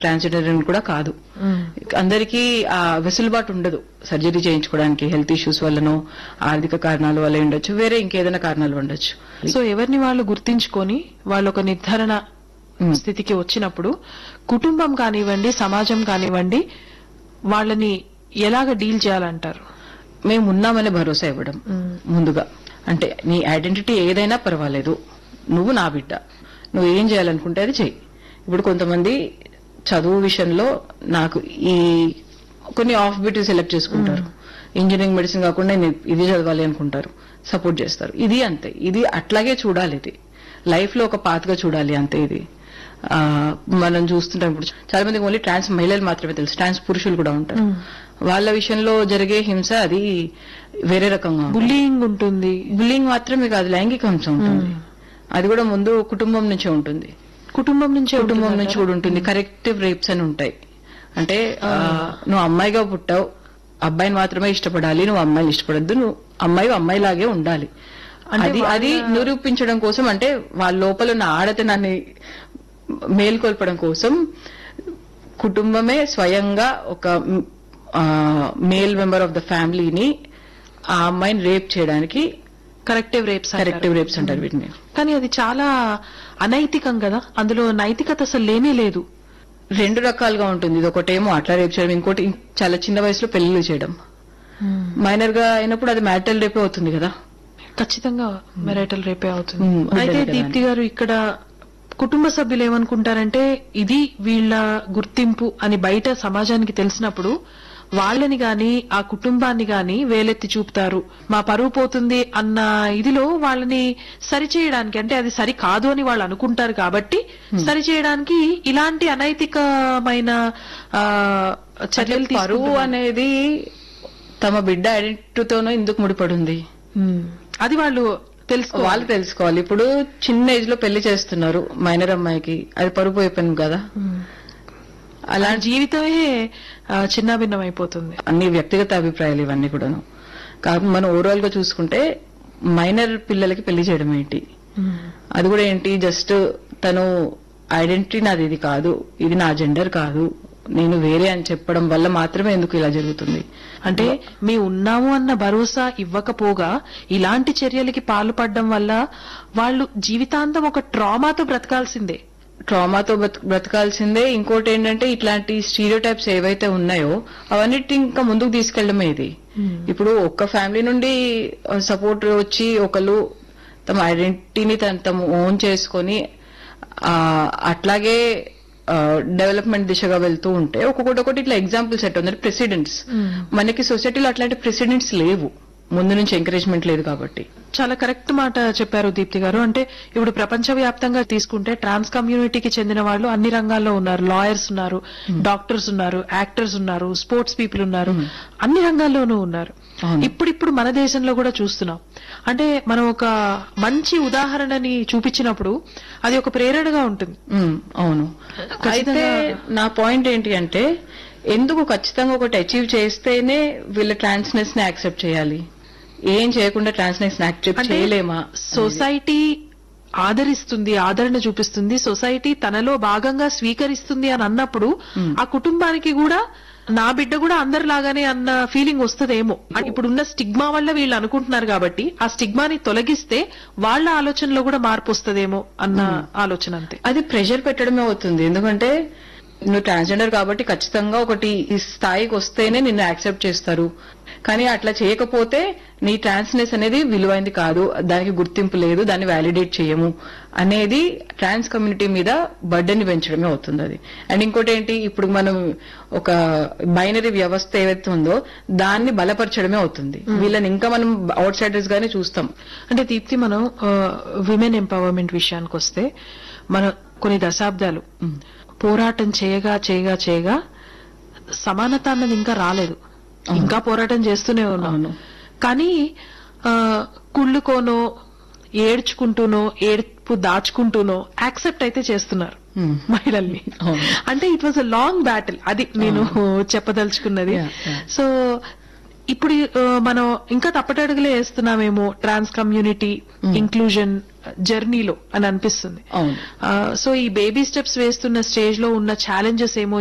Transgender అని కూడా కాదు అందరికీ ఆ వెసులుబాటు ఉండదు సర్జరీ చేయించుకోవడానికి హెల్త్ ఇష్యూస్ వల్లనో ఆర్థిక కారణాల వల్ల ఉండొచ్చు వేరే ఇంకేదైనా కారణాలు ఉండొచ్చు సో ఎవరిని వాళ్ళు గుర్తించుకొని వాళ్ళు ఒక నిర్ధారణ మ్మ్. స్థితికి వచ్చినప్పుడు కుటుంబం కానివ్వండి సమాజం కానివ్వండి వాళ్ళని ఎలాగ డీల్ చేయాలంటారు మేము ఉన్నామనే భరోసా ఇవ్వడం ముందుగా అంటే నీ ఐడెంటిటీ ఏదైనా పర్వాలేదు నువ్వు నా బిడ్డ నువ్వు ఏం చేయాలనుకుంటే అది చెయ్యి ఇప్పుడు కొంతమంది చదువు విషయంలో నాకు ఈ కొన్ని ఆఫ్ బిట్ సెలెక్ట్ చేసుకుంటారు ఇంజనీరింగ్ మెడిసిన్ కాకుండా నేను ఇది చదవాలి అనుకుంటారు సపోర్ట్ చేస్తారు ఇది అంతే ఇది అట్లాగే చూడాలి ఇది లైఫ్ లో ఒక పాత్గా చూడాలి అంతే ఇది ఆ, మనం చూస్తుంటాం ఇప్పుడు చాలా మందికి ఓన్లీ ట్రాన్స్ మహిళలు మాత్రమే తెలుసు ట్రాన్స్ పురుషులు కూడా ఉంటారు వాళ్ళ విషయంలో జరిగే హింస అది వేరే రకంగా ఉంటుంది. బుల్లింగ్ ఉంటుంది బుల్లింగ్ మాత్రమే కాదు లైంగిక హింస ఉంటుంది అది కూడా ముందు కుటుంబం నుంచే ఉంటుంది కుటుంబం నుంచే కుటుంబం ఉంటుందంటారా? నుంచి కూడా ఉంటుంది కరెక్టివ్ రేప్స్ అని ఉంటాయి అంటే ఆ, నువ్వు అమ్మాయిగా పుట్టావు అబ్బాయిని మాత్రమే ఇష్టపడాలి నువ్వు అమ్మాయిని ఇష్టపడద్దు నువ్వు అమ్మాయి అమ్మాయిలాగే ఉండాలి అంటే అది అది నిరూపించడం కోసం అంటే వాళ్ళ లోపల ఉన్న ఆడతనాన్ని మేల్కొల్పడం కోసం కుటుంబమే స్వయంగా ఒక మేల్ మెంబర్ ఆఫ్ ద ఫ్యామిలీని ఆ అమ్మాయిని రేప్ చేయడానికి కరెక్టివ్ రేప్స్ అంటారు. కరెక్టివ్ రేప్స్ అంటారు వీటిని కానీ అది చాలా అనైతికం కదా అందులో నైతికత అసలు లేనే లేదు రెండు రకాలుగా ఉంటుంది ఇది ఒకటేమో అట్లా రేప్ చేయడం ఇంకోటి ఇం- చాలా చిన్న వయసులో పెళ్లిళ్ళు చేయడం మైనర్ గా అయినప్పుడు అది మ్యాటల్ రేపే అవుతుంది కదా ఖచ్చితంగా మెరైటల్ రేపే అవుతుంది మ్మ్. అయితే బిడ్డలు కదా దీప్తి గారు ఇక్కడ కుటుంబ సభ్యులు ఏమనుకుంటారంటే ఇది వీళ్ళ గుర్తింపు అని బయట సమాజానికి తెలిసినప్పుడు వాళ్ళని గాని ఆ కుటుంబాన్ని గాని వేలెత్తి చూపుతారు మా పరువు పోతుంది అన్న ఇదిలో వాళ్ళని సరిచేయడానికి అంటే అది సరి కాదు అని వాళ్ళు అనుకుంటారు కాబట్టి సరిచేయడానికి ఇలాంటి అనైతికమైన ఆ, చర్యలు అంటే పరువు తీసుకుంటున్నారు. అనేది తమ బిడ్డ ఐడెంటిటీతోనో ఎందుకు ముడిపడుంది మ్మ్. అది వాళ్ళు తెలుసుకోవాలి వాళ్ళు తెలుసుకోవాలి ఇప్పుడు చిన్న ఏజ్ లో పెళ్లి చేస్తున్నారు మైనర్ అమ్మాయికి అది పరువు అయిపోయింది కదా అలా జీవితమే ఆ, చిన్నాభిన్నం అయిపోతుంది అన్ని వ్యక్తిగత అభిప్రాయాలు ఇవన్నీ కూడాను కాబట్టి మనం ఓవరాల్ గా చూసుకుంటే మైనర్ పిల్లలకి పెళ్లి చేయడం ఏంటి అది కూడా ఏంటి జస్ట్ తను ఐడెంటిటీ నాది ఇది కాదు ఇది నా జెండర్ కాదు నేను వేరే అని చెప్పడం వల్ల మాత్రమే ఎందుకు ఇలా జరుగుతుంది అంటే మీ ఉన్నాము అన్న భరోసా ఇవ్వకపోగా ఇలాంటి చర్యలకి పాల్పడడం వల్ల వాళ్ళు జీవితాంతం ఒక ట్రామాతో బ్రతకాల్సిందే ట్రామాతో బ్రత- బ్రతకాల్సిందే ఇంకోటి ఏంటంటే ఇట్లాంటి స్టీరియో టైప్స్ ఏవైతే ఉన్నాయో అవన్నిటి ఇంకా ముందుకు తీసుకెళ్లడమే ఇది ఇప్పుడు ఒక్క ఫ్యామిలీ నుండి సపోర్ట్ వచ్చి ఒకళ్ళు తమ ఐడెంటిటీని తన తమ ఓన్ చేసుకొని ఆ, అట్లాగే డెవలప్మెంట్ దిశగా వెళ్తూ ఉంటే ఒక్కొక్కటి ఒకటి ఇట్లా ఎగ్జాంపుల్ సెట్ ఉంది ప్రెసిడెంట్స్ మనకి సొసైటీలో అట్లాంటి ప్రెసిడెంట్స్ లేవు ముందు నుంచి ఎంకరేజ్మెంట్ లేదు కాబట్టి చాలా కరెక్ట్ మాట చెప్పారు దీప్తి గారు అంటే ఇప్పుడు ప్రపంచవ్యాప్తంగా తీసుకుంటే ట్రాన్స్ కమ్యూనిటీకి చెందిన వాళ్ళు అన్ని రంగాల్లో ఉన్నారు లాయర్స్ ఉన్నారు డాక్టర్స్ ఉన్నారు యాక్టర్స్ ఉన్నారు స్పోర్ట్స్ పీపుల్ ఉన్నారు అన్ని రంగాల్లోనూ ఉన్నారు అవును. ఇప్పుడిప్పుడు మన దేశంలో కూడా చూస్తున్నాం అంటే మనం ఒక మంచి ఉదాహరణని చూపించినప్పుడు అది ఒక ప్రేరణగా ఉంటుంది ఉమ్, అవును అయితే నా పాయింట్ ఏంటి అంటే ఎందుకు ఖచ్చితంగా ఒకటి అచీవ్ చేస్తేనే వీళ్ళ ట్రాన్స్నెస్ ని యాక్సెప్ట్ చేయాలి ఏం చేయకుండా ట్రాన్స్నెస్ ని యాక్సెప్ట్ అంటే చేయలేమా సొసైటీ ఆదరిస్తుంది ఆదరణ చూపిస్తుంది సొసైటీ తనలో భాగంగా స్వీకరిస్తుంది అని అన్నప్పుడు ఆ కుటుంబానికి కూడా నా బిడ్డ కూడా అందరిలాగానే అన్న ఫీలింగ్ వస్తుందేమో అంటే ఇప్పుడున్న స్టిగ్మా వల్ల వీళ్ళు అనుకుంటున్నారు కాబట్టి ఆ స్టిగ్మాని తొలగిస్తే వాళ్ళ ఆలోచనలో కూడా మార్పు వస్తుందేమో అన్న ఆలోచన అంతే అది ప్రెషర్ పెట్టడమే అవుతుంది ఎందుకంటే నువ్వు ట్రాన్స్జెండర్ కాబట్టి ఖచ్చితంగా ఒకటి ఈ స్థాయికి వస్తేనే నిన్ను యాక్సెప్ట్ చేస్తారు కానీ అట్లా చేయకపోతే నీ ట్రాన్స్నెస్ అనేది విలువైంది కాదు దానికి గుర్తింపు లేదు దాన్ని వ్యాలిడేట్ చేయము అనేది ట్రాన్స్ కమ్యూనిటీ మీద బర్డెన్ పెంచడమే అవుతుంది అది అండ్ ఇంకోటి ఏంటి ఇప్పుడు మనం ఒక బైనరీ వ్యవస్థ ఏవైతే ఉందో దాన్ని బలపరచడమే అవుతుంది వీళ్ళని ఇంకా మనం అవుట్ సైడర్స్ గానే చూస్తాం అంటే దీప్తి మనం విమెన్ ఎంపవర్మెంట్ విషయానికి వస్తే మన కొన్ని దశాబ్దాలు పోరాటం చేయగా చేయగా చేయగా సమానత అన్నది ఇంకా రాలేదు ఇంకా పోరాటం చేస్తూనే ఉన్నాం అవును. కానీ ఆ, కుళ్ళుకోనో ఏడ్చుకుంటూనో ఏడ్పు దాచుకుంటూనో యాక్సెప్ట్ అయితే చేస్తున్నారు Hmm. మహిళల్ని అవును. అంటే it was a long battle అది నేను చెప్పదలుచుకున్నది Yeah, yeah. సో ఇప్పుడు ఆ, మనం ఇంకా తప్పటడుగులే వేస్తున్నామేమో ట్రాన్స్ కమ్యూనిటీ ఇంక్లూజన్ జర్నీలో అని అనిపిస్తుంది అవును సో ఈ బేబీ స్టెప్స్ వేస్తున్న స్టేజ్ లో ఉన్న ఛాలెంజెస్ ఏమో